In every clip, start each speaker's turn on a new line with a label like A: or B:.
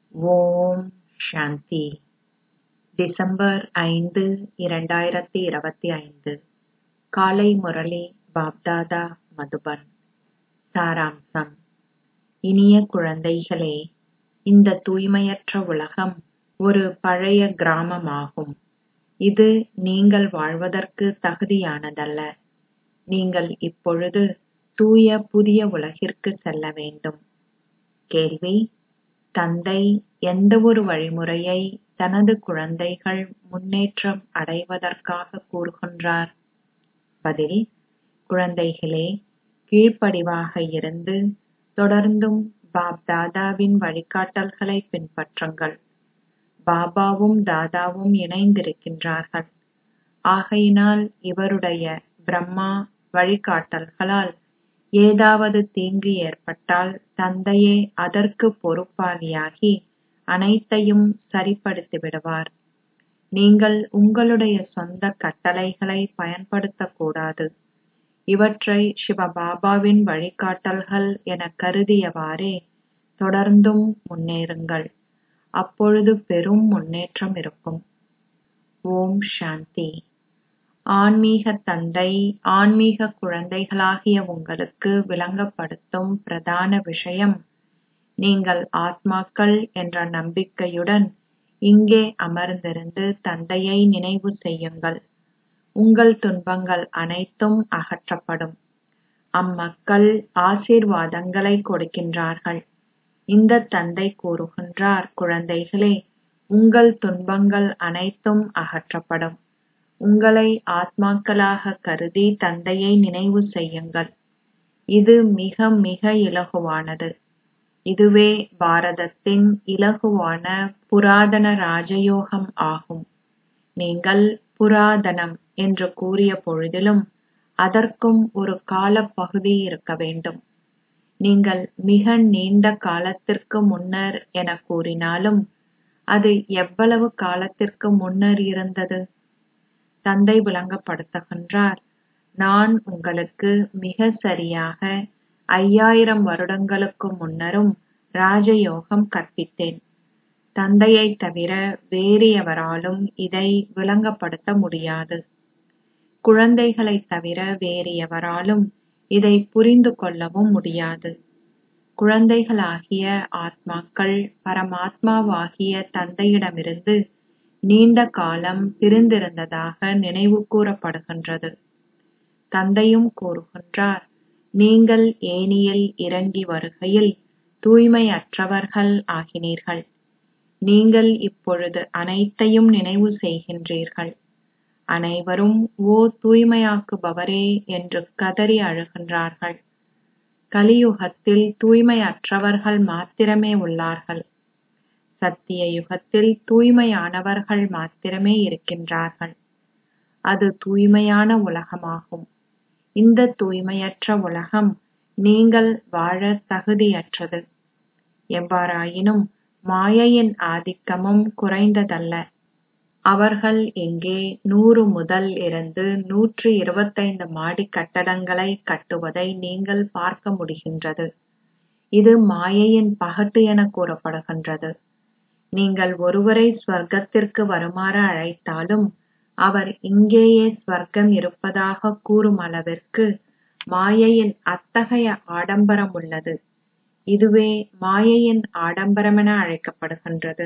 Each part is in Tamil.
A: ஓம் சாந்தி டிசம்பர் ஐந்து இரண்டாயிரத்தி இருபத்தி ஐந்து காலை முரளி பாப்தாதா மதுபன் சாராம்சம் இனிய குழந்தைகளே இந்த தூய்மையற்ற உலகம் ஒரு பழைய கிராமமாகும் இது நீங்கள் வாழ்வதற்கு தகுதியானதல்ல நீங்கள் இப்பொழுது தூய புதிய உலகிற்கு செல்ல வேண்டும் கேள்வி தந்தை எந்தவொரு வழிமுறையை தனது குழந்தைகள் முன்னேற்றம் அடைவதற்காக கூறுகின்றார் பதில் குழந்தைகளே கீழ்ப்படிவாக இருந்து தொடர்ந்தும் பாப் தாதாவின் வழிகாட்டல்களை பின்பற்றுங்கள் பாபாவும் தாதாவும் இணைந்திருக்கின்றார்கள் ஆகையினால் இவருடைய பிரம்மா வழிகாட்டல்களால் ஏதாவது தீங்கு ஏற்பட்டால் தந்தையே அதற்கு பொறுப்பாளியாகி அனைத்தையும் சரிப்படுத்தி விடுவார் நீங்கள் உங்களுடைய சொந்த கட்டளைகளை பயன்படுத்தக் கூடாது இவற்றை சிவபாபாவின் வழிகாட்டல்கள் என கருதியவாறே தொடர்ந்தும் முன்னேறுங்கள் அப்பொழுது பெரும் முன்னேற்றம் இருக்கும் ஓம் சாந்தி ஆன்மீக தந்தை ஆன்மீக குழந்தைகளாகிய உங்களுக்கு விளங்கப்படுத்தும் பிரதான விஷயம் நீங்கள் ஆத்மாக்கள் என்ற நம்பிக்கையுடன் இங்கே அமர்ந்திருந்து தந்தையை நினைவு செய்யுங்கள் உங்கள் துன்பங்கள் அனைத்தும் அகற்றப்படும் அம்மக்கள் ஆசீர்வாதங்களை கொடுக்கின்றார்கள் இந்த தந்தை கூறுகின்றார் குழந்தைகளே உங்கள் துன்பங்கள் அனைத்தும் அகற்றப்படும் உங்களை ஆத்மாக்களாக கருதி தந்தையை நினைவு செய்யுங்கள் இது மிக மிக இலகுவானது இதுவே பாரதத்தின் இலகுவான புராதன ராஜயோகம் ஆகும் நீங்கள் புராதனம் என்று கூறிய பொழுதிலும் அதற்கும் ஒரு காலப்பகுதி இருக்க வேண்டும் நீங்கள் மிக நீண்ட காலத்திற்கு முன்னர் என கூறினாலும் அது எவ்வளவு காலத்திற்கு முன்னர் இருந்தது தந்தை விளங்கப்படுத்துகின்றார் நான் உங்களுக்கு மிக சரியாக ஐயாயிரம் வருடங்களுக்கு முன்னரும் ராஜயோகம் கற்பித்தேன் தந்தையை தவிர வேறு எவராலும் இதை விளங்கப்படுத்த முடியாது குழந்தைகளை தவிர வேறு எவராலும் இதை புரிந்து கொள்ளவும் முடியாது குழந்தைகளாகிய ஆத்மாக்கள் பரமாத்மாவாகிய தந்தையிடமிருந்து நீண்ட காலம் பிரிந்திருந்ததாக நினைவு கூறப்படுகின்றது தந்தையும் கூறுகின்றார் நீங்கள் ஏனியில் இறங்கி வருகையில் தூய்மையற்றவர்கள் ஆகினீர்கள் நீங்கள் இப்பொழுது அனைத்தையும் நினைவு செய்கின்றீர்கள் அனைவரும் ஓ தூய்மையாக்குபவரே என்று கதறி அழுகின்றார்கள் கலியுகத்தில் தூய்மையற்றவர்கள் மாத்திரமே உள்ளார்கள் சத்திய யுகத்தில் தூய்மையானவர்கள் மாத்திரமே இருக்கின்றார்கள் அது தூய்மையான உலகமாகும் இந்த தூய்மையற்ற உலகம் நீங்கள் வாழ தகுதியற்றது எவ்வாறாயினும் மாயையின் ஆதிக்கமும் குறைந்ததல்ல அவர்கள் இங்கே நூறு முதல் இருந்து நூற்று இருபத்தைந்து மாடி கட்டடங்களை கட்டுவதை நீங்கள் பார்க்க முடிகின்றது இது மாயையின் பகட்டு என கூறப்படுகின்றது நீங்கள் ஒருவரை ஸ்வர்க்கத்திற்கு வருமாறு அழைத்தாலும் அவர் இங்கேயே ஸ்வர்க்கம் இருப்பதாக கூறும் அளவிற்கு மாயையின் அத்தகைய ஆடம்பரம் உள்ளது இதுவே மாயையின் ஆடம்பரமென அழைக்கப்படுகின்றது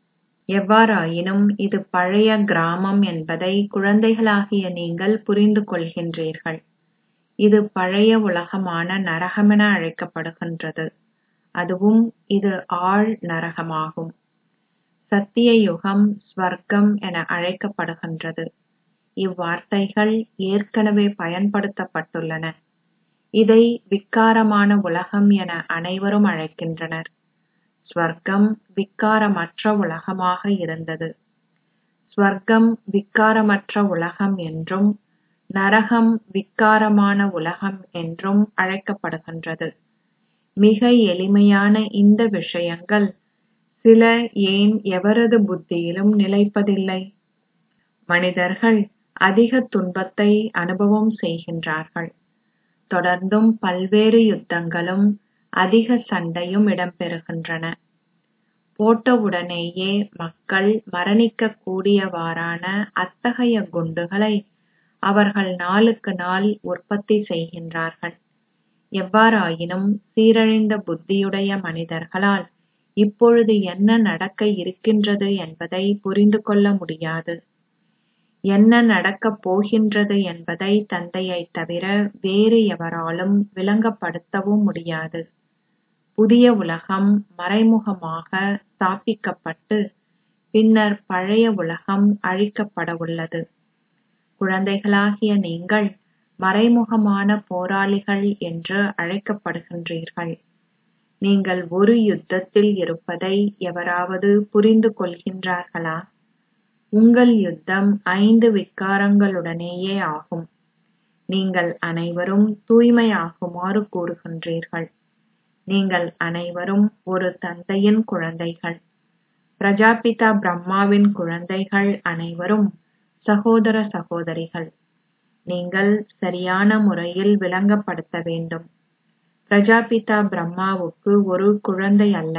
A: எவ்வாறாயினும் இது பழைய கிராமம் என்பதை குழந்தைகளாகிய நீங்கள் புரிந்து கொள்கின்றீர்கள் இது பழைய உலகமான நரகமென அழைக்கப்படுகின்றது அதுவும் இது ஆழ் நரகமாகும் சத்திய யுகம் ஸ்வர்க்கம் என அழைக்கப்படுகின்றது இவ்வார்த்தைகள் ஏற்கனவே பயன்படுத்தப்பட்டுள்ளன இதை விக்காரமான உலகம் என அனைவரும் அழைக்கின்றனர் ஸ்வர்க்கம் விக்காரமற்ற உலகமாக இருந்தது ஸ்வர்க்கம் விக்காரமற்ற உலகம் என்றும் நரகம் விக்காரமான உலகம் என்றும் அழைக்கப்படுகின்றது மிக எளிமையான இந்த விஷயங்கள் சில ஏன் எவரது புத்தியிலும் நிலைப்பதில்லை மனிதர்கள் அதிக துன்பத்தை அனுபவம் செய்கின்றார்கள் தொடர்ந்தும் பல்வேறு யுத்தங்களும் அதிக சண்டையும் இடம்பெறுகின்றன போட்டவுடனேயே மக்கள் மரணிக்கக் கூடியவாறான அத்தகைய குண்டுகளை அவர்கள் நாளுக்கு நாள் உற்பத்தி செய்கின்றார்கள் எவ்வாறாயினும் சீரழிந்த புத்தியுடைய மனிதர்களால் இப்பொழுது என்ன நடக்க இருக்கின்றது என்பதை புரிந்து கொள்ள முடியாது என்ன நடக்கப் போகின்றது என்பதை தந்தையைத் தவிர வேறு எவராலும் விளங்கப்படுத்தவும் முடியாது புதிய உலகம் மறைமுகமாக ஸ்தாபிக்கப்பட்டு பின்னர் பழைய உலகம் அழிக்கப்படவுள்ளது குழந்தைகளாகிய நீங்கள் மறைமுகமான போராளிகள் என்று அழைக்கப்படுகின்றீர்கள் நீங்கள் ஒரு யுத்தத்தில் இருப்பதை எவராவது புரிந்து கொள்கின்றார்களா உங்கள் யுத்தம் ஐந்து விகாரங்களுடனேயே ஆகும் நீங்கள் அனைவரும் தூய்மையாகுமாறு கூறுகின்றீர்கள் நீங்கள் அனைவரும் ஒரு தந்தையின் குழந்தைகள் பிரஜாபிதா பிரம்மாவின் குழந்தைகள் அனைவரும் சகோதர சகோதரிகள் நீங்கள் சரியான முறையில் விளங்கப்படுத்த வேண்டும் பிரஜாபிதா பிரம்மாவுக்கு ஒரு குழந்தை அல்ல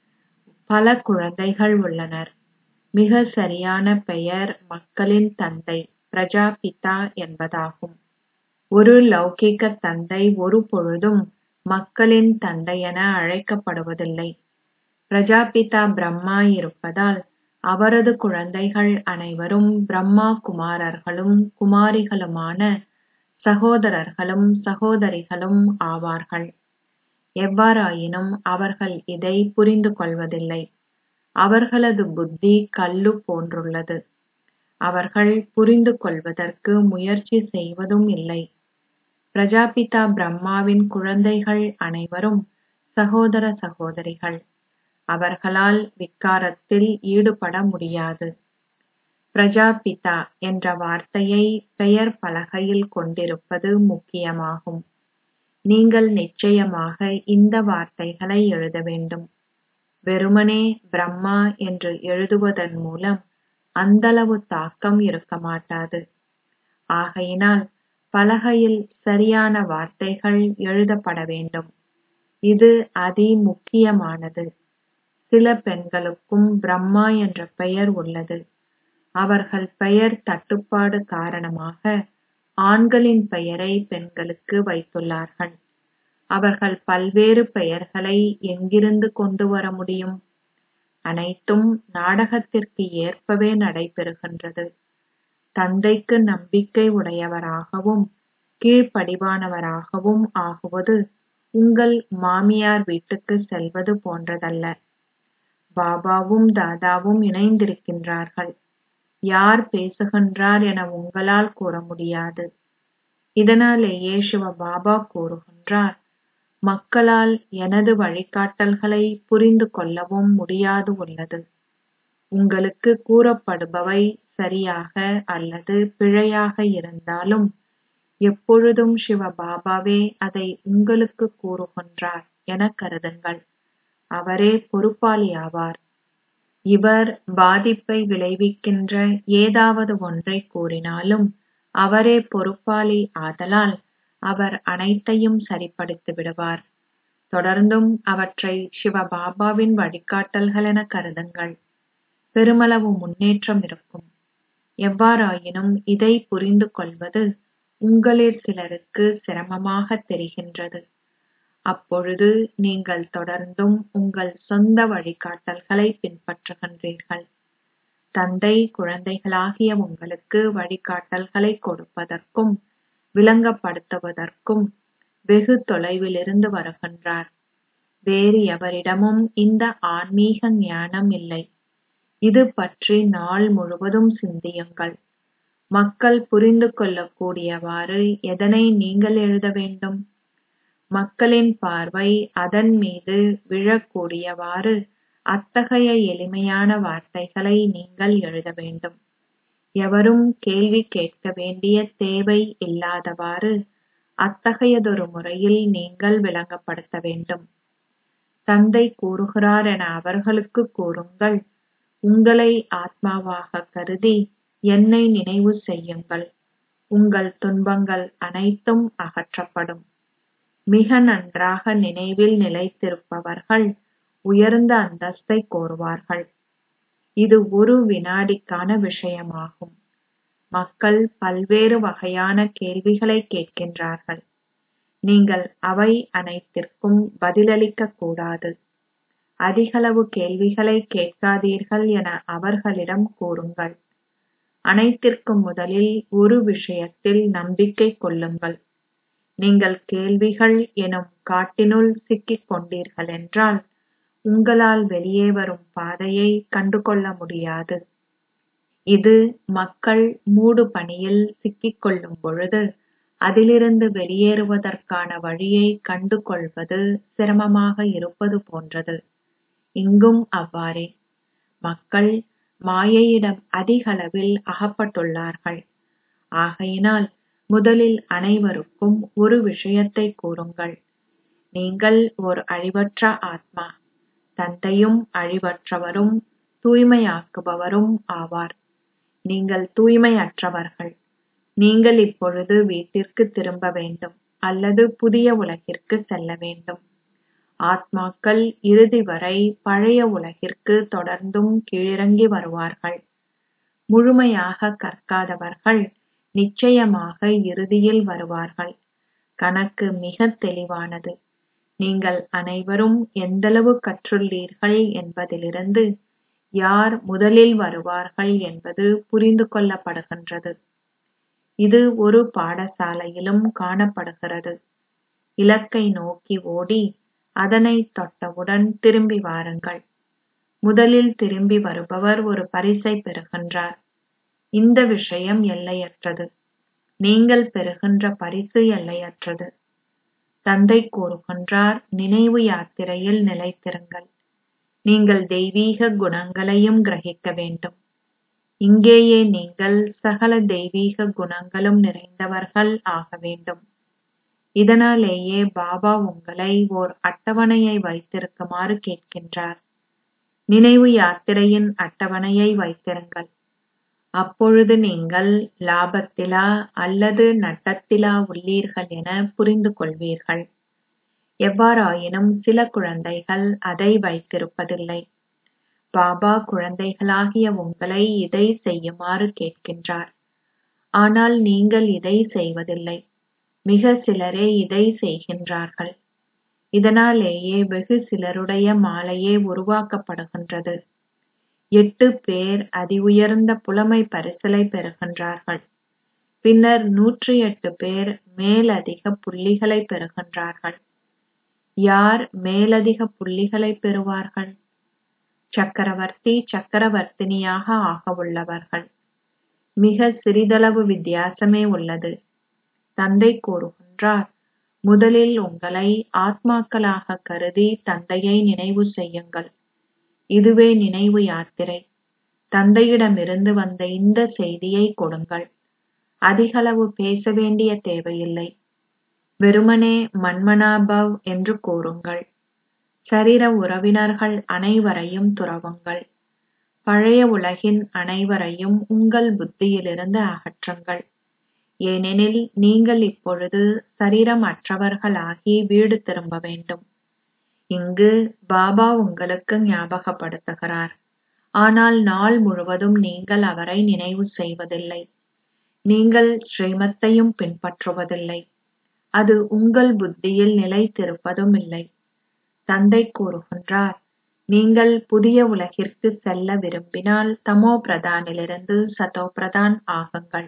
A: பல குழந்தைகள் உள்ளனர் மிக சரியான பெயர் மக்களின் தந்தை பிரஜாபிதா என்பதாகும் ஒரு லௌகிக தந்தை ஒரு பொழுதும் மக்களின் தந்தையென அழைக்கப்படுவதில்லை பிரஜாபிதா பிரம்மா இருப்பதால் அவரது குழந்தைகள் அனைவரும் பிரம்மா குமாரர்களும் குமாரிகளுமான சகோதரர்களும் சகோதரிகளும் ஆவார்கள் எவ்வாறாயினும் அவர்கள் இதை புரிந்து கொள்வதில்லை அவர்களது புத்தி கல்லு போன்றுள்ளது அவர்கள் புரிந்து கொள்வதற்கு முயற்சி செய்வதும் இல்லை பிரஜாபிதா பிரம்மாவின் குழந்தைகள் அனைவரும் சகோதர சகோதரிகள் அவர்களால் விக்காரத்தில் ஈடுபட முடியாது பிரஜாபிதா என்ற வார்த்தையை பெயர் பலகையில் கொண்டிருப்பது முக்கியமாகும் நீங்கள் நிச்சயமாக இந்த வார்த்தைகளை எழுத வேண்டும் வெறுமனே பிரம்மா என்று எழுதுவதன் மூலம் அந்தளவு தாக்கம் இருக்க மாட்டாது ஆகையினால் பலகையில் சரியான வார்த்தைகள் எழுதப்பட வேண்டும் இது அதி முக்கியமானது சில பெண்களுக்கும் பிரம்மா என்ற பெயர் உள்ளது அவர்கள் பெயர் தட்டுப்பாடு காரணமாக ஆண்களின் பெயரை பெண்களுக்கு வைத்துள்ளார்கள் அவர்கள் பல்வேறு பெயர்களை எங்கிருந்து கொண்டு வர முடியும் அனைத்தும் நாடகத்திற்கு ஏற்பவே நடைபெறுகின்றது தந்தைக்கு நம்பிக்கை உடையவராகவும் கீழ்ப்படிவானவராகவும் ஆகுவது உங்கள் மாமியார் வீட்டுக்கு செல்வது போன்றதல்ல பாபாவும் தாதாவும் இணைந்திருக்கின்றார்கள் யார் பேசுகின்றார் என உங்களால் கூற முடியாது இதனாலேயே சிவ பாபா கூறுகின்றார் மக்களால் எனது வழிகாட்டல்களை புரிந்து கொள்ளவும் முடியாது உள்ளது உங்களுக்கு கூறப்படுபவை சரியாக அல்லது பிழையாக இருந்தாலும் எப்பொழுதும் சிவ பாபாவே அதை உங்களுக்கு கூறுகின்றார் என கருதுங்கள் அவரே பொறுப்பாளி ஆவார் இவர் பாதிப்பை விளைவிக்கின்ற ஏதாவது ஒன்றை கூறினாலும் அவரே பொறுப்பாளி ஆதலால் அவர் அனைத்தையும் சரிப்படுத்தி விடுவார் தொடர்ந்தும் அவற்றை சிவ பாபாவின் வழிகாட்டல்கள் என கருதுங்கள் பெருமளவு முன்னேற்றம் இருக்கும் எவ்வாறாயினும் இதை புரிந்து கொள்வது உங்களில் சிலருக்கு சிரமமாக தெரிகின்றது அப்பொழுது நீங்கள் தொடர்ந்தும் உங்கள் சொந்த வழிகாட்டல்களை பின்பற்றுகின்றீர்கள் தந்தை குழந்தைகளாகிய உங்களுக்கு வழிகாட்டல்களை கொடுப்பதற்கும் விளங்கப்படுத்துவதற்கும் வெகு தொலைவிலிருந்து வருகின்றார் வேறு எவரிடமும் இந்த ஆன்மீக ஞானம் இல்லை இது பற்றி நாள் முழுவதும் சிந்தியுங்கள் மக்கள் புரிந்து கொள்ளக்கூடியவாறு எதனை நீங்கள் எழுத வேண்டும் மக்களின் பார்வை அதன் மீது விழக்கூடியவாறு அத்தகைய எளிமையான வார்த்தைகளை நீங்கள் எழுத வேண்டும் எவரும் கேள்வி கேட்க வேண்டிய தேவை இல்லாதவாறு அத்தகையதொரு முறையில் நீங்கள் விளங்கப்படுத்த வேண்டும் தந்தை கூறுகிறார் என அவர்களுக்கு கூறுங்கள் உங்களை ஆத்மாவாக கருதி என்னை நினைவு செய்யுங்கள் உங்கள் துன்பங்கள் அனைத்தும் அகற்றப்படும் மிக நன்றாக நினைவில் நிலைத்திருப்பவர்கள் உயர்ந்த அந்தஸ்தை கோருவார்கள் இது ஒரு வினாடிக்கான விஷயமாகும் மக்கள் பல்வேறு வகையான கேள்விகளை கேட்கின்றார்கள் நீங்கள் அவை அனைத்திற்கும் பதிலளிக்கக் கூடாது அதிகளவு கேள்விகளை கேட்காதீர்கள் என அவர்களிடம் கூறுங்கள் அனைத்திற்கும் முதலில் ஒரு விஷயத்தில் நம்பிக்கை கொள்ளுங்கள் நீங்கள் கேள்விகள் எனும் காட்டினுள் சிக்கிக் கொண்டீர்களென்றால் உங்களால் வெளியே வரும் பாதையை கண்டுகொள்ள முடியாது இது மக்கள் மூடு பனியில் சிக்கிக் கொள்ளும் பொழுது அதிலிருந்து வெளியேறுவதற்கான வழியை கண்டு கொள்வது சிரமமாக இருப்பது போன்றது இங்கும் அவ்வாறே மக்கள் மாயையிடம் அதிகளவில் அகப்பட்டுள்ளார்கள் ஆகையினால் முதலில் அனைவருக்கும் ஒரு விஷயத்தை கூறுங்கள் நீங்கள் ஓர் அழிவற்ற ஆத்மா தந்தையும் அழிவற்றவரும் தூய்மையாக்குபவரும் ஆவார் நீங்கள் தூய்மையற்றவர்கள் நீங்கள் இப்பொழுது வீட்டிற்கு திரும்ப வேண்டும் அல்லது புதிய உலகிற்கு செல்ல வேண்டும் ஆத்மாக்கள் இறுதி வரை பழைய உலகிற்கு தொடர்ந்தும் கீழிறங்கி வருவார்கள் முழுமையாக கற்காதவர்கள் நிச்சயமாக இறுதியில் வருவார்கள் கணக்கு மிகத் தெளிவானது நீங்கள் அனைவரும் எந்தளவு கற்றுள்ளீர்கள் என்பதிலிருந்து யார் முதலில் வருவார்கள் என்பது புரிந்து கொள்ளப்படுகின்றது இது ஒரு பாடசாலையிலும் காணப்படுகிறது இலக்கை நோக்கி ஓடி அதனை தொட்டவுடன் திரும்பி வாருங்கள் முதலில் திரும்பி வருபவர் ஒரு பரிசை பெறுகின்றார் இந்த விஷயம் எல்லையற்றது நீங்கள் பெறுகின்ற பரிசு எல்லையற்றது தந்தை கூறுகின்றார் நினைவு யாத்திரையில் நிலைத்திருங்கள் நீங்கள் தெய்வீக குணங்களையும் கிரகிக்க வேண்டும் இங்கேயே நீங்கள் சகல தெய்வீக குணங்களும் நிறைந்தவர்கள் ஆக வேண்டும் இதனாலேயே பாபா உங்களை ஓர் அட்டவணையை வைத்திருக்குமாறு கேட்கின்றார் நினைவு யாத்திரையின் அட்டவணையை வைத்திருங்கள் அப்பொழுது நீங்கள் லாபத்திலா அல்லது நட்டத்திலா உள்ளீர்கள் என புரிந்து கொள்வீர்கள் எவ்வாறாயினும் சில குழந்தைகள் அதை வைத்திருப்பதில்லை பாபா குழந்தைகளாகிய உங்களை இதை செய்யுமாறு கேட்கின்றார் ஆனால் நீங்கள் இதை செய்வதில்லை மிக சிலரே இதை செய்கின்றார்கள் இதனாலேயே வெகு சிலருடைய மாலையே உருவாக்கப்படுகின்றது எட்டு பேர் அதி உயர்ந்த புலமை பரிசலை பெறுகின்றார்கள் பின்னர் நூற்றி எட்டு பேர் மேலதிக புள்ளிகளை பெறுகின்றார்கள் யார் மேலதிக புள்ளிகளை பெறுவார்கள் சக்கரவர்த்தி சக்கரவர்த்தினியாக ஆகவுள்ளவர்கள் மிக சிறிதளவு வித்தியாசமே உள்ளது தந்தை கூறுகின்றார் முதலில் உங்களை ஆத்மாக்களாக கருதி தந்தையை நினைவு செய்யுங்கள் இதுவே நினைவு யாத்திரை தந்தையிடமிருந்து வந்த இந்த செய்தியை கொடுங்கள் அதிகளவு பேச வேண்டிய தேவையில்லை வெறுமனே மன்மனாபவ் என்று கூறுங்கள் சரீர உறவினர்கள் அனைவரையும் துறவுங்கள் பழைய உலகின் அனைவரையும் உங்கள் புத்தியிலிருந்து அகற்றுங்கள் ஏனெனில் நீங்கள் இப்பொழுது சரீரம் அற்றவர்களாகி வீடு திரும்ப வேண்டும் இங்கு பாபா உங்களுக்கு ஞாபகப்படுத்துகிறார் ஆனால் நாள் முழுவதும் நீங்கள் அவரை நினைவு செய்வதில்லை நீங்கள் ஸ்ரீமத்தையும் பின்பற்றுவதில்லை அது உங்கள் புத்தியில் நிலைத்திருப்பதும் இல்லை தந்தை கூறுகின்றார் நீங்கள் புதிய உலகிற்கு செல்ல விரும்பினால் தமோ பிரதானிலிருந்து சதோ பிரதான் ஆகுங்கள்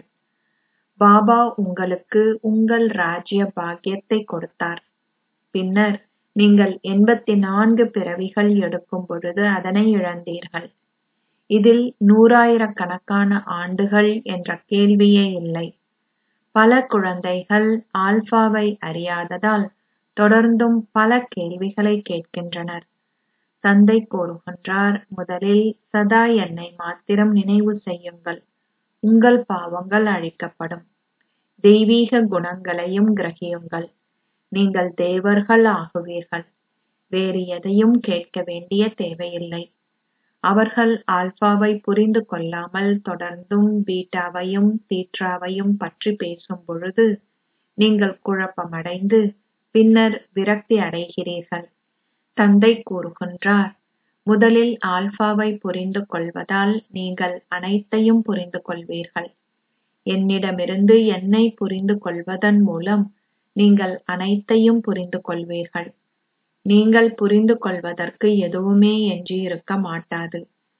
A: பாபா உங்களுக்கு உங்கள் ராஜ்ய பாக்கியத்தை கொடுத்தார் பின்னர் நீங்கள் எண்பத்தி நான்கு பிறவிகள் எடுக்கும் பொழுது அதனை இழந்தீர்கள் இதில் நூறாயிரக்கணக்கான ஆண்டுகள் என்ற கேள்வியே இல்லை பல குழந்தைகள் ஆல்பாவை அறியாததால் தொடர்ந்தும் பல கேள்விகளை கேட்கின்றனர் தந்தை கூறுகின்றார் முதலில் சதா என்னை மாத்திரம் நினைவு செய்யுங்கள் உங்கள் பாவங்கள் அழிக்கப்படும் தெய்வீக குணங்களையும் கிரகியுங்கள் நீங்கள் தேவர்கள் ஆகுவீர்கள் வேறு எதையும் கேட்க வேண்டிய தேவையில்லை அவர்கள் ஆல்பாவை புரிந்து கொள்ளாமல் தொடர்ந்தும் பீட்டாவையும் தீட்ராவையும் பற்றி பேசும் பொழுது நீங்கள் குழப்பமடைந்து பின்னர் விரக்தி அடைகிறீர்கள் தந்தை கூறுகின்றார் முதலில் ஆல்பாவை புரிந்து கொள்வதால் நீங்கள் அனைத்தையும் புரிந்து கொள்வீர்கள் என்னிடமிருந்து என்னை புரிந்து கொள்வதன் மூலம் நீங்கள் அனைத்தையும் புரிந்து கொள்வீர்கள் நீங்கள் புரிந்து கொள்வதற்கு எதுவுமே எஞ்சியிருக்க மாட்டாது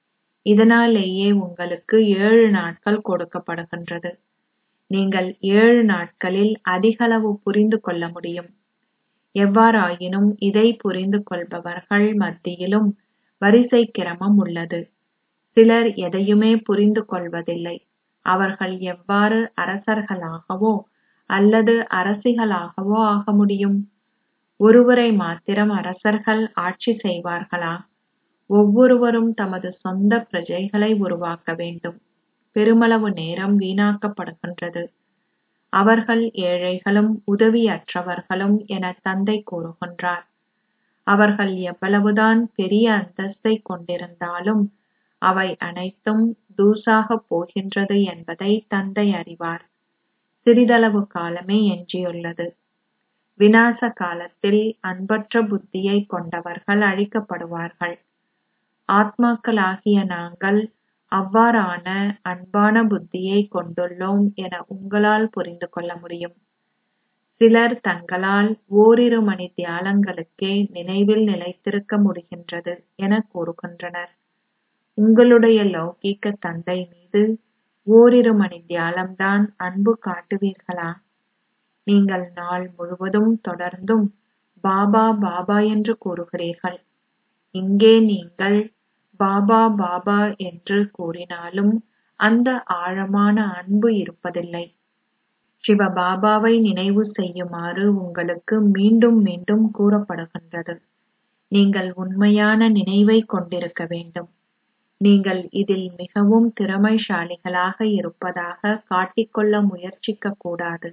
A: இதனாலேயே உங்களுக்கு ஏழு நாட்கள் கொடுக்கப்படுகின்றது நீங்கள் ஏழு நாட்களில் அதிகளவு புரிந்து கொள்ள முடியும் எவ்வாறாயினும் இதை புரிந்து கொள்பவர்கள் மத்தியிலும் வரிசை கிரமம் உள்ளது சிலர் எதையுமே புரிந்து கொள்வதில்லை அவர்கள் எவ்வாறு அரசர்களாகவோ அல்லது அரசிகளாகவோ ஆக முடியும் ஒருவரை மாத்திரம் அரசர்கள் ஆட்சி செய்வார்களா ஒவ்வொருவரும் தமது சொந்த பிரஜைகளை உருவாக்க வேண்டும் பெருமளவு நேரம் வீணாக்கப்படுகின்றது அவர்கள் ஏழைகளும் உதவியற்றவர்களும் என தந்தை கூறுகின்றார் அவர்கள் எவ்வளவுதான் பெரிய அந்தஸ்தை கொண்டிருந்தாலும் அவை அனைத்தும் தூசாகப் போகின்றது என்பதை தந்தை அறிவார் சிறிதளவு காலமே எஞ்சியுள்ளது விநாச காலத்தில் அன்பற்ற புத்தியை கொண்டவர்கள் அழிக்கப்படுவார்கள் ஆத்மாக்களாகிய நாங்கள் அவ்வாறான அன்பான புத்தியை கொண்டுள்ளோம் என உங்களால் புரிந்து கொள்ள முடியும் சிலர் தங்களால் ஓரிரு மணி தியாலங்களுக்கே நினைவில் நிலைத்திருக்க முடிகின்றது என கூறுகின்றனர் உங்களுடைய லௌகீக தந்தை மீது ஓரிரு மணி தியாலம்தான் அன்பு காட்டுவீர்களா நீங்கள் நாள் முழுவதும் தொடர்ந்தும் பாபா பாபா என்று கூறுகிறீர்கள் இங்கே நீங்கள் பாபா பாபா என்று கூறினாலும் அந்த ஆழமான அன்பு இருப்பதில்லை சிவ பாபாவை நினைவு செய்யுமாறு உங்களுக்கு மீண்டும் மீண்டும் கூறப்படுகின்றது நீங்கள் உண்மையான நினைவை கொண்டிருக்க வேண்டும் நீங்கள் இதில் மிகவும் திறமைசாலிகளாக இருப்பதாக காட்டிக்கொள்ள முயற்சிக்க கூடாது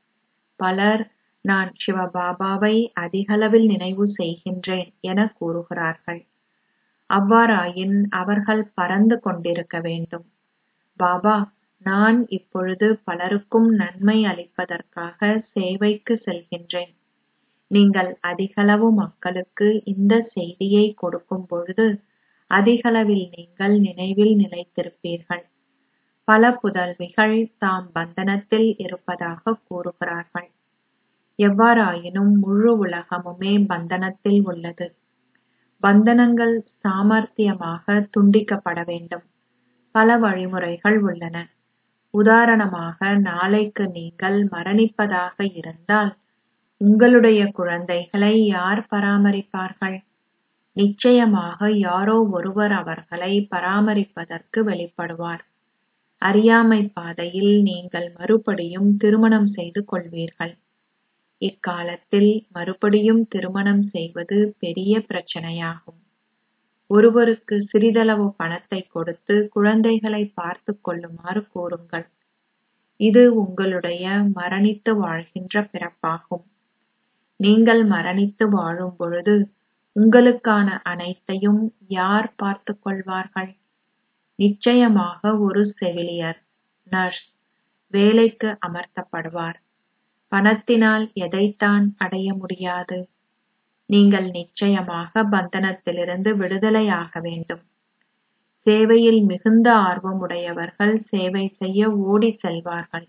A: பலர் நான் சிவபாபாவை அதிகளவில் நினைவு செய்கின்றேன் என கூறுகிறார்கள் அவ்வாறாயின் அவர்கள் பறந்து கொண்டிருக்க வேண்டும் பாபா நான் இப்பொழுது பலருக்கும் நன்மை அளிப்பதற்காக சேவைக்கு செல்கின்றேன் நீங்கள் அதிகளவு மக்களுக்கு இந்த செய்தியை கொடுக்கும் பொழுது அதிகளவில் நீங்கள் நினைவில் நிலைத்திருப்பீர்கள் பல புதல்விகள் தாம் பந்தனத்தில் இருப்பதாக கூறுகிறார்கள் எவ்வாறாயினும் முழு உலகமுமே பந்தனத்தில் உள்ளது பந்தனங்கள் சாமர்த்தியமாக துண்டிக்கப்பட வேண்டும் பல வழிமுறைகள் உள்ளன உதாரணமாக நாளைக்கு நீங்கள் மரணிப்பதாக இருந்தால் உங்களுடைய குழந்தைகளை யார் பராமரிப்பார்கள் நிச்சயமாக யாரோ ஒருவர் அவர்களை பராமரிப்பதற்கு வெளிப்படுவார் அறியாமை பாதையில் நீங்கள் மறுபடியும் திருமணம் செய்து கொள்வீர்கள் இக்காலத்தில் மறுபடியும் திருமணம் செய்வது பெரிய பிரச்சனையாகும் ஒருவருக்கு சிறிதளவு பணத்தை கொடுத்து குழந்தைகளை பார்த்துக் கொள்ளுமாறு கூறுங்கள் இது உங்களுடைய மரணித்து வாழ்கின்ற பிறப்பாகும் நீங்கள் மரணித்து வாழும் பொழுது உங்களுக்கான அனைத்தையும் யார் பார்த்துக் கொள்வார்கள் நிச்சயமாக ஒரு செவிலியர் நர்ஸ் வேலைக்கு அமர்த்தப்படுவார் பணத்தினால் எதைத்தான் அடைய முடியாது நீங்கள் நிச்சயமாக பந்தனத்திலிருந்து விடுதலையாக வேண்டும் சேவையில் மிகுந்த ஆர்வமுடையவர்கள் சேவை செய்ய ஓடி செல்வார்கள்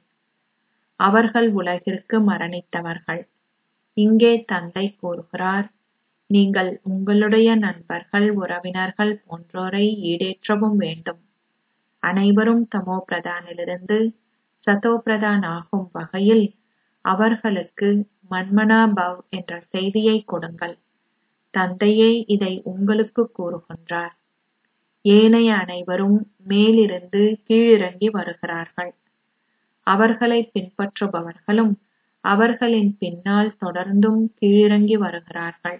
A: அவர்கள் உலகிற்கு மரணித்தவர்கள் இங்கே தந்தை கூறுகிறார் நீங்கள் உங்களுடைய நண்பர்கள் உறவினர்கள் போன்றோரை ஈடேற்றவும் வேண்டும் அனைவரும் தமோ பிரதானிலிருந்து சதோ பிரதான் ஆகும் வகையில் அவர்களுக்கு மன்மனா பவ் என்ற செய்தியை கொடுங்கள் தந்தையே இதை உங்களுக்கு கூறுகின்றார் ஏனைய அனைவரும் மேலிருந்து கீழிறங்கி வருகிறார்கள் அவர்களை பின்பற்றுபவர்களும் அவர்களின் பின்னால் தொடர்ந்தும் கீழிறங்கி வருகிறார்கள்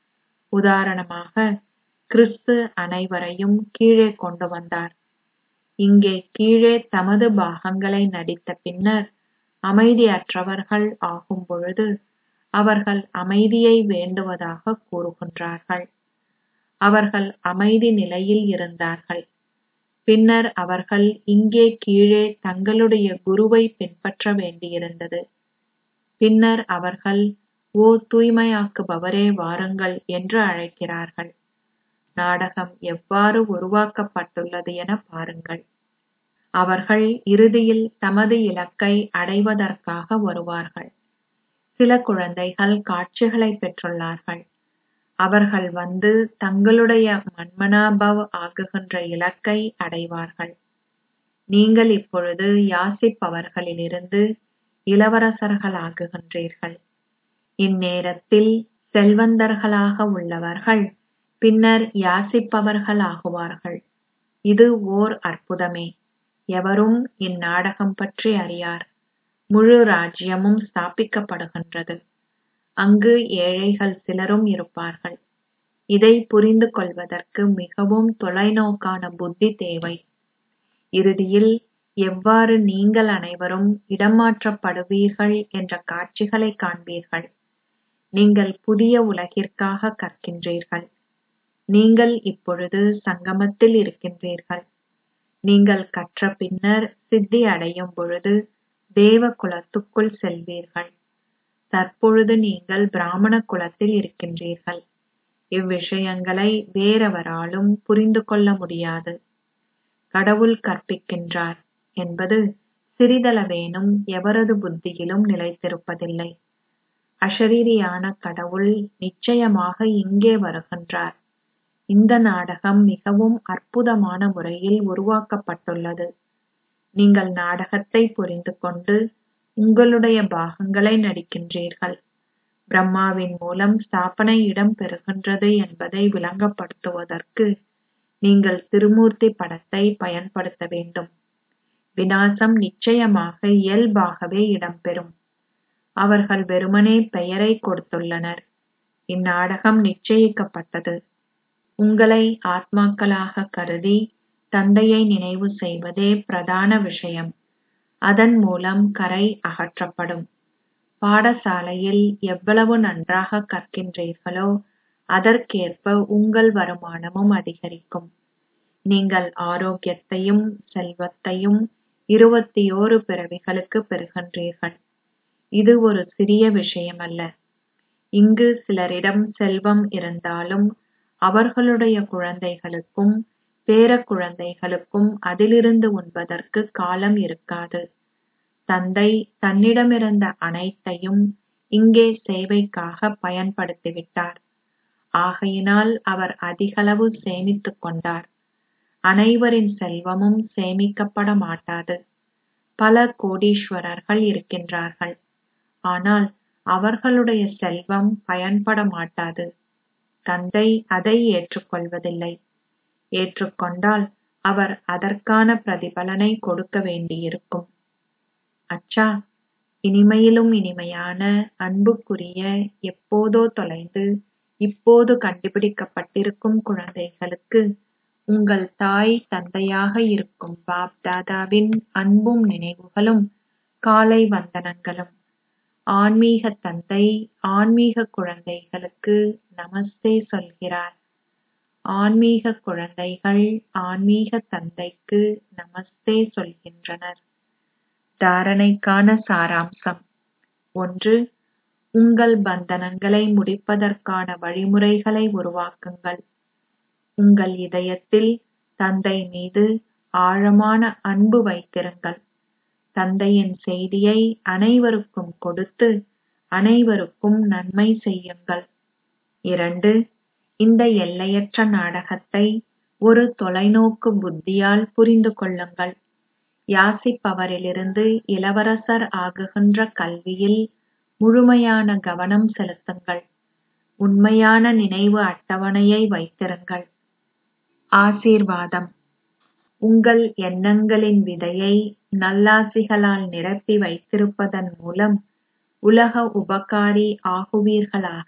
A: உதாரணமாக கிறிஸ்து அனைவரையும் கீழே கொண்டு வந்தார் இங்கே கீழே தமது பாகங்களை நடித்த பின்னர் அமைதியற்றவர்கள் ஆகும் பொழுது அவர்கள் அமைதியை வேண்டுவதாக கூறுகின்றார்கள் அவர்கள் அமைதி நிலையில் இருந்தார்கள் பின்னர் அவர்கள் இங்கே கீழே தங்களுடைய குருவை பின்பற்ற வேண்டியிருந்தது பின்னர் அவர்கள் ஓ தூய்மையாக்குபவரே வாருங்கள் என்று அழைக்கிறார்கள் நாடகம் எவ்வாறு உருவாக்கப்பட்டுள்ளது என பாருங்கள் அவர்கள் இறுதியில் தமது இலக்கை அடைவதற்காக வருவார்கள் சில குழந்தைகள் காட்சிகளை பெற்றுள்ளார்கள் அவர்கள் வந்து தங்களுடைய மன்மனாபவ் ஆகுகின்ற இலக்கை அடைவார்கள் நீங்கள் இப்பொழுது யாசிப்பவர்களிலிருந்து இளவரசர்களாகுகின்றீர்கள் இந்நேரத்தில் செல்வந்தர்களாக உள்ளவர்கள் பின்னர் யாசிப்பவர்கள் ஆகுவார்கள் இது ஓர் அற்புதமே எவரும் இந்நாடகம் பற்றி அறியார் முழு ராஜ்யமும் ஸ்தாபிக்கப்படுகின்றது அங்கு ஏழைகள் சிலரும் இருப்பார்கள் இதை புரிந்து கொள்வதற்கு மிகவும் தொலைநோக்கான புத்தி தேவை இறுதியில் எவ்வாறு நீங்கள் அனைவரும் இடமாற்றப்படுவீர்கள் என்ற காட்சிகளை காண்பீர்கள் நீங்கள் புதிய உலகிற்காக கற்கின்றீர்கள் நீங்கள் இப்பொழுது சங்கமத்தில் இருக்கின்றீர்கள் நீங்கள் கற்ற பின்னர் சித்தி அடையும் பொழுது தேவ குலத்துக்குள் செல்வீர்கள் தற்பொழுது நீங்கள் பிராமண குலத்தில் இருக்கின்றீர்கள் இவ்விஷயங்களை வேறெவராலும் புரிந்து கொள்ள முடியாது கடவுள் கற்பிக்கின்றார் என்பது சிறிதளவேனும் எவரது புத்தியிலும் நிலைத்திருப்பதில்லை அஷரீரியான கடவுள் நிச்சயமாக இங்கே வருகின்றார் இந்த நாடகம் மிகவும் அற்புதமான முறையில் உருவாக்கப்பட்டுள்ளது நீங்கள் நாடகத்தை புரிந்து கொண்டு உங்களுடைய பாகங்களை நடிக்கின்றீர்கள் பிரம்மாவின் மூலம் ஸ்தாபனை இடம் பெறுகின்றது என்பதை விளங்கப்படுத்துவதற்கு நீங்கள் திருமூர்த்தி படத்தை பயன்படுத்த வேண்டும் விநாசம் நிச்சயமாக இயல்பாகவே இடம்பெறும் அவர்கள் வெறுமனே பெயரை கொடுத்துள்ளனர் இந்நாடகம் நிச்சயிக்கப்பட்டது உங்களை ஆத்மாக்களாக கருதி தந்தையை நினைவு செய்வதே பிரதான விஷயம் அதன் மூலம் கரை அகற்றப்படும் பாடசாலையில் எவ்வளவு நன்றாக கற்கின்றீர்களோ அதற்கேற்ப உங்கள் வருமானமும் அதிகரிக்கும் நீங்கள் ஆரோக்கியத்தையும் செல்வத்தையும் இருபத்தியோரு பிறவிகளுக்கு பெறுகின்றீர்கள் இது ஒரு சிறிய விஷயமல்ல இங்கு சிலரிடம் செல்வம் இருந்தாலும் அவர்களுடைய குழந்தைகளுக்கும் பேரக் குழந்தைகளுக்கும் அதிலிருந்து உண்பதற்கு காலம் இருக்காது தந்தை தன்னிடமிருந்த அனைத்தையும் இங்கே சேவைக்காக பயன்படுத்திவிட்டார் ஆகையினால் அவர் அதிகளவு சேமித்துக் கொண்டார் அனைவரின் செல்வமும் சேமிக்கப்பட மாட்டாது பல கோடீஸ்வரர்கள் இருக்கின்றார்கள் ஆனால் அவர்களுடைய செல்வம் பயன்பட மாட்டாது தந்தை அதை ஏற்றுக்கொள்வதில்லை ஏற்றுக்கொண்டால் அவர் அதற்கான பிரதிபலனை கொடுக்க வேண்டியிருக்கும் அச்சா இனிமையிலும் இனிமையான அன்புக்குரிய எப்போதோ தொலைந்து இப்போது கண்டுபிடிக்கப்பட்டிருக்கும் குழந்தைகளுக்கு உங்கள் தாய் தந்தையாக இருக்கும் பாப் தாதாவின் அன்பும் நினைவுகளும் காலை வந்தனங்களும் ஆன்மீக தந்தை ஆன்மீக குழந்தைகளுக்கு நமஸ்தே சொல்கிறார் ஆன்மீக குழந்தைகள் ஆன்மீக தந்தைக்கு நமஸ்தே சொல்கின்றனர் தாரணைக்கான சாராம்சம் ஒன்று உங்கள் பந்தனங்களை முடிப்பதற்கான வழிமுறைகளை உருவாக்குங்கள் உங்கள் இதயத்தில் தந்தை மீது ஆழமான அன்பு வைத்திருங்கள் தந்தையின் செய்தியை அனைவருக்கும் கொடுத்து அனைவருக்கும் நன்மை செய்யுங்கள் இரண்டு இந்த எல்லையற்ற நாடகத்தை ஒரு தொலைநோக்கு புத்தியால் புரிந்து கொள்ளுங்கள் யாசிப்பவரிலிருந்து இளவரசர் ஆகுகின்ற கல்வியில் முழுமையான கவனம் செலுத்துங்கள் உண்மையான நினைவு அட்டவணையை வைத்திருங்கள் ஆசீர்வாதம் உங்கள் எண்ணங்களின் விதையை நல்லாசிகளால் நிரப்பி வைத்திருப்பதன் மூலம் உலக உபகாரி ஆகுவீர்களாக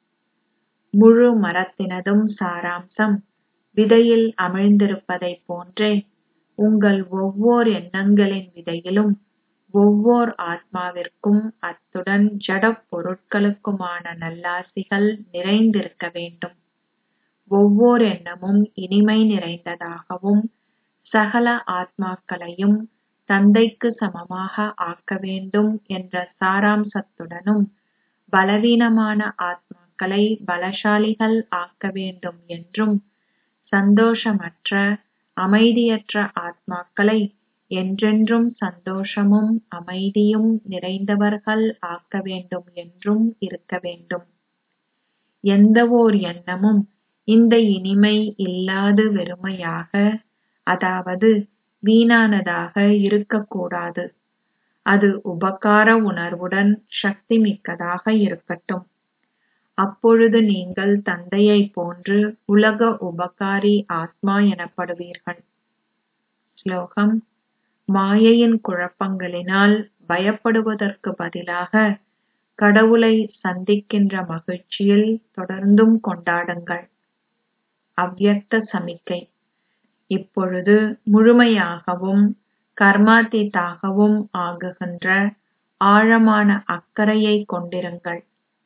A: முழு மரத்தினதும் சாராம்சம் விதையில் அமிழ்ந்திருப்பதைப் போன்றே உங்கள் ஒவ்வோர் எண்ணங்களின் விதையிலும் ஒவ்வோர் ஆத்மாவிற்கும் அத்துடன் ஜடப் பொருட்களுக்குமான நல்லாசிகள் நிறைந்திருக்க வேண்டும் ஒவ்வோர் எண்ணமும் இனிமை நிறைந்ததாகவும் சகல ஆத்மாக்களையும் தந்தைக்கு சமமாக ஆக்க வேண்டும் என்ற சாராம்சத்துடனும் பலவீனமான ஆத்மாக்களை பலசாலிகள் ஆக்க வேண்டும் என்றும் சந்தோஷமற்ற அமைதியற்ற ஆத்மாக்களை என்றென்றும் சந்தோஷமும் அமைதியும் நிறைந்தவர்கள் ஆக்க வேண்டும் என்றும் இருக்க வேண்டும் எந்தவோர் எண்ணமும் இந்த இனிமை இல்லாது வெறுமையாக அதாவது வீணானதாக இருக்கக்கூடாது அது உபகார உணர்வுடன் சக்தி மிக்கதாக இருக்கட்டும் அப்பொழுது நீங்கள் தந்தையைப் போன்று உலக உபகாரி ஆத்மா எனப்படுவீர்கள் ஸ்லோகம் மாயையின் குழப்பங்களினால் பயப்படுவதற்கு பதிலாக கடவுளை சந்திக்கின்ற மகிழ்ச்சியில் தொடர்ந்தும் கொண்டாடுங்கள் அவ்யக்த சமிக்கை இப்பொழுது முழுமையாகவும் கர்மாத்தீத்தாகவும் ஆகுகின்ற ஆழமான அக்கறையை கொண்டிருங்கள்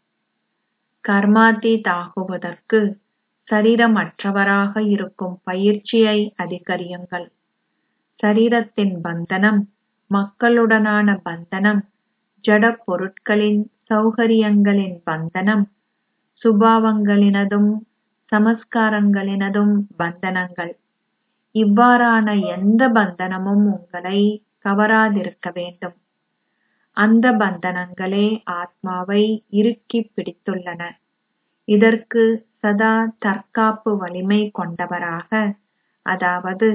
A: கர்மாத்தீத்தாகுவதற்கு சரீரமற்றவராக இருக்கும் பயிற்சியை அதிகரியுங்கள் சரீரத்தின் பந்தனம் மக்களுடனான பந்தனம் ஜட பொருட்களின் சௌகரியங்களின் பந்தனம் சுபாவங்களினதும் சமஸ்காரங்களினதும் பந்தனங்கள் இவ்வாறான எந்த பந்தனமும் உங்களை கவராதிருக்க வேண்டும் அந்த பந்தனங்களே ஆத்மாவை இறுக்கிப் பிடித்துள்ளன இதற்கு சதா தற்காப்பு வலிமை கொண்டவராக அதாவது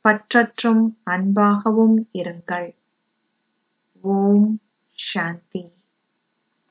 A: பற்றற்றும் அன்பாகவும் இருங்கள் ஓம் சாந்தி